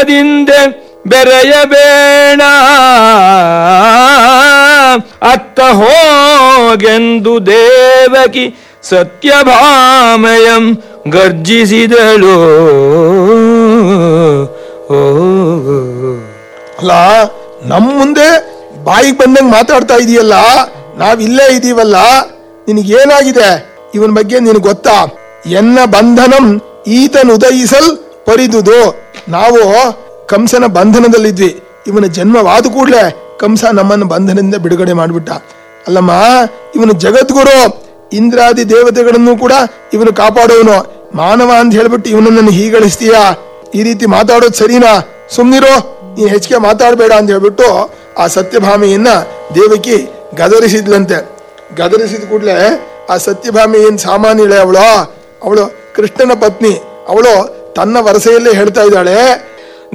ಮನದಿಂದ ಬೆರೆಯಬೇಡ ಅತ್ತ ಹೋಗೆಂದು ದೇವಕಿ ಸತ್ಯಭಾಮಯಂ ಗರ್ಜಿಸಿದಳು ಓ ಅಲ್ಲ ನಮ್ ಮುಂದೆ ಬಾಯಿಗೆ ಬಂದಂಗ್ ಮಾತಾಡ್ತಾ ಇದೀಯಲ್ಲ ನಾವ್ ಇಲ್ಲೇ ಇದೀವಲ್ಲ ನಿನಗೇನಾಗಿದೆ ಇವನ್ ಬಗ್ಗೆ ನಿನಗೆ ಗೊತ್ತಾ ಎನ್ನ ಬಂಧನಂ ಈತನ್ ಉದಯಿಸಲ್ ಪರಿದುದು ನಾವು ಕಂಸನ ಬಂಧನದಲ್ಲಿದ್ವಿ ಇವನ ಜನ್ಮವಾದ ಕೂಡ್ಲೆ ಕಂಸ ನಮ್ಮನ್ನ ಬಂಧನದಿಂದ ಬಿಡುಗಡೆ ಮಾಡ್ಬಿಟ್ಟ ಅಲ್ಲಮ್ಮ ಇವನು ಜಗದ್ಗುರು ಇಂದ್ರಾದಿ ದೇವತೆಗಳನ್ನು ಕೂಡ ಇವನು ಕಾಪಾಡೋನು ಮಾನವ ಅಂತ ಹೇಳ್ಬಿಟ್ಟು ಇವನನ್ನು ಹೀಗಳಿಸ್ತೀಯಾ ಈ ರೀತಿ ಮಾತಾಡೋದು ಸರಿನಾ ಸುಮ್ನಿರೋ ನೀನ್ ಹೆಚ್ಚಿಗೆ ಮಾತಾಡಬೇಡ ಅಂತ ಹೇಳ್ಬಿಟ್ಟು ಆ ಸತ್ಯಭಾಮೆಯನ್ನ ದೇವಕಿ ಗದರಿಸಿದ್ಲಂತೆ ಗದರಿಸಿದ ಕೂಡ್ಲೆ ಆ ಸತ್ಯಭಾಮಿ ಏನ್ ಸಾಮಾನ್ಯಳೆ ಅವಳು ಅವಳು ಕೃಷ್ಣನ ಪತ್ನಿ ಅವಳು ತನ್ನ ವರಸೆಯಲ್ಲೇ ಹೇಳ್ತಾ ಇದ್ದಾಳೆ